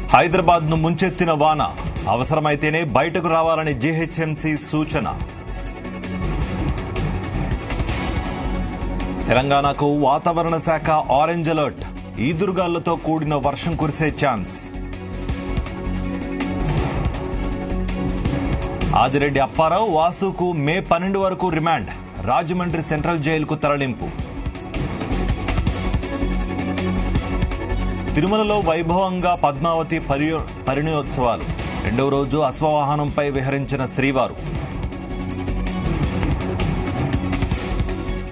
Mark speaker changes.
Speaker 1: హైదరాబాద్ ను ముంచెత్తిన వాన అవసరమైతేనే బయటకు రావాలని జీహెచ్ఎంసీ సూచన తెలంగాణకు వాతావరణ శాఖ ఆరెంజ్ అలర్ట్ ఈదురుగాలులతో కూడిన వర్షం కురిసే ఛాన్స్ ఆదిరెడ్డి అప్పారావు వాసుకు మే పన్నెండు వరకు రిమాండ్ రాజమండ్రి సెంట్రల్ జైలుకు తరలింపు తిరుమలలో వైభవంగా పద్మావతి పర్యో పరిణయోత్సవాలు రెండవ రోజు అశ్వవాహనంపై విహరించిన శ్రీవారు